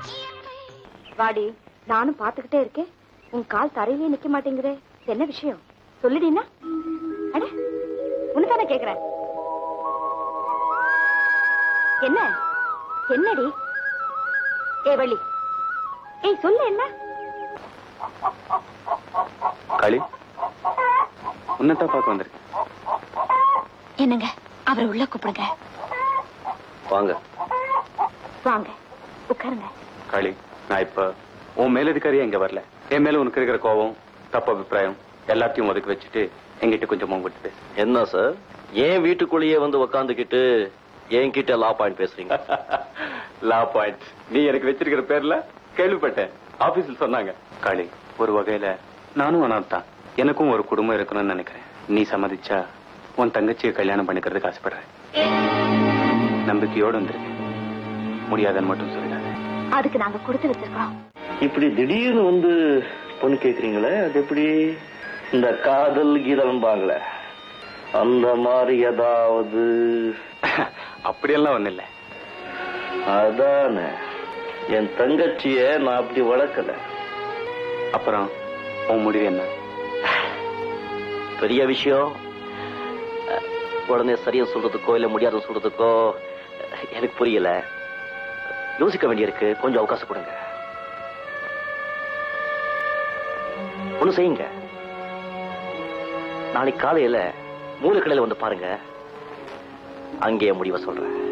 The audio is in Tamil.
வாடி நானும் பாத்துக்கிட்டே இருக்கேன் உன் கால் தரையிலே நிக்க மாட்டேங்குதே என்ன விஷயம் சொல்லுடினா அட உனதானே கேக்குறேன் என்ன என்னடி ஏ வள்ளி ஏய் சொல்லு என்ன களி உன்னதான் பார்க்க வந்திருக்கேன் என்னங்க அவரை உள்ள கூப்பிடுங்க வாங்க வாங்க உட்காருங்க களி நான் இப்ப உன் மேலதிகாரியா இங்க வரல என் மேல உனக்கு இருக்கிற கோபம் தப்பு அபிப்பிராயம் எல்லாத்தையும் ஒதுக்கி வச்சுட்டு எங்கிட்ட கொஞ்சம் உங்ககிட்ட பேசு என்ன சார் ஏன் வீட்டுக்குள்ளேயே வந்து உக்காந்துக்கிட்டு என்கிட்ட லா பாயிண்ட் பேசுறீங்க லா பாயிண்ட் நீ எனக்கு வச்சிருக்கிற பேர்ல கேள்விப்பட்டேன் ஆபீஸ்ல சொன்னாங்க களி ஒரு வகையில நானும் அனாத்தான் எனக்கும் ஒரு குடும்பம் இருக்கணும்னு நினைக்கிறேன் நீ சம்மதிச்சா உன் தங்கச்சியை கல்யாணம் பண்ணிக்கிறதுக்கு ஆசைப்படுறேன் நம்பிக்கையோடு வந்திருக்கேன் முடியாதுன்னு மட்டும் சொல்லிடாத அதுக்கு நாங்க கொடுத்து வச்சிருக்கோம் இப்படி திடீர்னு வந்து பொண்ணு கேக்குறீங்களே அது எப்படி இந்த காதல் கீதம்பாங்களே அந்த மாதிரி ஏதாவது அப்படியெல்லாம் ஒண்ணு இல்ல அதானே என் தங்கச்சிய நான் அப்படி வளர்க்கல அப்புறம் உன் முடிவு என்ன பெரிய விஷயம் அஹ், உடனே சரியா சொல்றதுக்கோ இல்ல முடியாதுன்னு சொல்றதுக்கோ அஹ், எனக்கு புரியல யோசிக்க வேண்டியிருக்கு கொஞ்சம் அவகாசம் கொடுங்க ஒண்ணு செய்யுங்க நாளைக்கு காலையில மூலக்கடையில வந்து பாருங்க அங்கேயே முடிவை சொல்றேன்